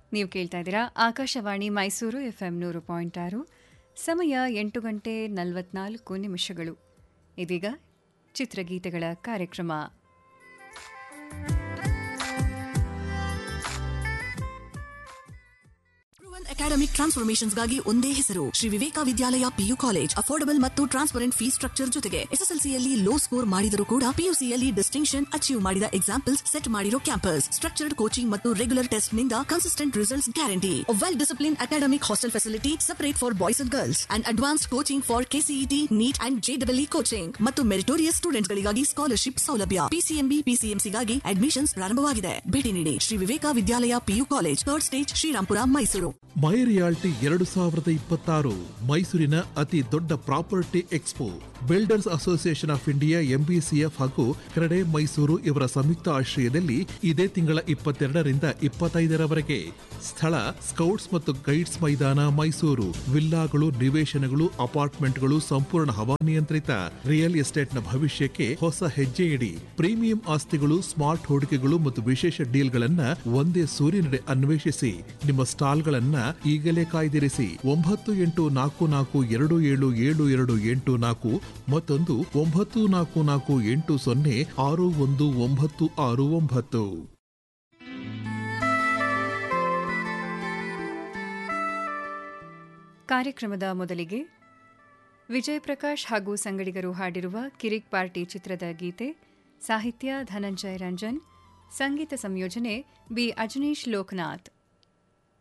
ನೀವು ಕೇಳ್ತಾ ಇದ್ದೀರಾ ಆಕಾಶವಾಣಿ ಮೈಸೂರು ಎಫ್ಎಂ ನೂರು ಪಾಯಿಂಟ್ ಆರು ಸಮಯ ಎಂಟು ಗಂಟೆ ನಲವತ್ನಾಲ್ಕು ನಿಮಿಷಗಳು ಇದೀಗ ಚಿತ್ರಗೀತೆಗಳ ಕಾರ್ಯಕ್ರಮ ಅಕಾಡೆಮಿಕ್ ಟ್ರಾನ್ಸ್ಫಾರ್ಮೇಶನ್ಸ್ಗಾಗಿ ಒಂದೇ ಹೆಸರು Shri Viveka Vidyalaya PU college affordable ಮತ್ತು ಟ್ರಾನ್ಸ್ಪರೆಂಟ್ ಫೀಸ್ ಸ್ಟ್ರಕ್ಚರ್ ಜೊತೆಗೆ ಎಸ್ಎಸ್ಎಲ್ಸಿಯಲ್ಲಿ ಲೋ ಸ್ಕೋರ್ ಮಾಡಿದರೂ ಕೂಡ ಪಿಯುಸಿಯಲ್ಲಿ ಡಿಸ್ಟಿಂಕ್ಷನ್ ಅಚೀವ್ ಮಾಡಿದ ಎಕ್ಸಾಂಪಲ್ಸ್ ಸೆಟ್ ಮಾಡಿರೋ ಕ್ಯಾಂಪಸ್ ಸ್ಟ್ರಕ್ಚರ್ಡ್ ಕೋಚಿಂಗ್ ಮತ್ತು ರೆಗ್ಯುಲರ್ ಟೆಸ್ಟ್ ನಿಂದ consistent results guarantee well discipline academic hostel facility separate for boys and girls and advance coaching for KCET NEET and ಜೆಡಬ್ಲ್ಇ coaching ಮತ್ತು meritorious students ಗಳಿಗಾಗಿ scholarship ಸೌಲಭ್ಯ PCMB ಪಿಸಿಎಂಸಿಗಾಗಿ admissions ಪ್ರಾರಂಭವಾಗಿದೆ ಭೇಟಿ ನೀಡಿ Shri Viveka Vidyalaya PU college third stage Srirampura Mysuru my realty ಎರಡು ಸಾವಿರದ ಇಪ್ಪತ್ತಾರು ಮೈಸೂರಿನ ಅತಿ ದೊಡ್ಡ property expo builders association of India MBCF ಹಾಗೂ ಕ್ರೆಡೆ ಮೈಸೂರು ಇವರ ಸಂಯುಕ್ತ ಆಶ್ರಯದಲ್ಲಿ ಇದೇ ತಿಂಗಳ ಇಪ್ಪತ್ತೆರಡರಿಂದ ಇಪ್ಪತ್ತೈದರವರೆಗೆ ಸ್ಥಳ ಸ್ಕೌಟ್ಸ್ ಮತ್ತು ಗೈಡ್ಸ್ ಮೈದಾನ ಮೈಸೂರು ವಿಲ್ಲಾಗಳು ನಿವೇಶನಗಳು ಅಪಾರ್ಟ್ಮೆಂಟ್ಗಳು ಸಂಪೂರ್ಣ ಹವಾನಿಯಂತ್ರಿತ ರಿಯಲ್ ಎಸ್ಟೇಟ್ನ ಭವಿಷ್ಯಕ್ಕೆ ಹೊಸ ಹೆಜ್ಜೆ ಇಡಿ ಪ್ರೀಮಿಯಂ ಆಸ್ತಿಗಳು ಸ್ಮಾರ್ಟ್ ಹೂಡಿಕೆಗಳು ಮತ್ತು ವಿಶೇಷ ಡೀಲ್ಗಳನ್ನ ಒಂದೇ ಸೂರಿನಡೆ ಅನ್ವೇಷಿಸಿ ನಿಮ್ಮ ಸ್ಟಾಲ್ಗಳನ್ನ ಈಗಲೇ ಕಾಯ್ದಿರಿಸಿ ಒಂಬತ್ತು ಎಂಟು ನಾಲ್ಕು ನಾಲ್ಕು ಎರಡು ಏಳು ಏಳು ಎರಡು ಎಂಟು ನಾಲ್ಕು ಮತ್ತೊಂದು ಒಂಬತ್ತು ನಾಲ್ಕು ನಾಲ್ಕು ಎಂಟು ಸೊನ್ನೆ ಆರು ಒಂದು ಒಂಬತ್ತು ಆರು ಒಂಬತ್ತು ಕಾರ್ಯಕ್ರಮದ ಮೊದಲಿಗೆ ವಿಜಯ್ ಪ್ರಕಾಶ್ ಹಾಗೂ ಸಂಗಡಿಗರು ಹಾಡಿರುವ ಕಿರಿಕ್ ಪಾರ್ಟಿ ಚಿತ್ರದ ಗೀತೆ ಸಾಹಿತ್ಯ ಧನಂಜಯ ರಂಜನ್ ಸಂಗೀತ ಸಂಯೋಜನೆ ಬಿ ಅಜನೀಶ್ ಲೋಕನಾಥ್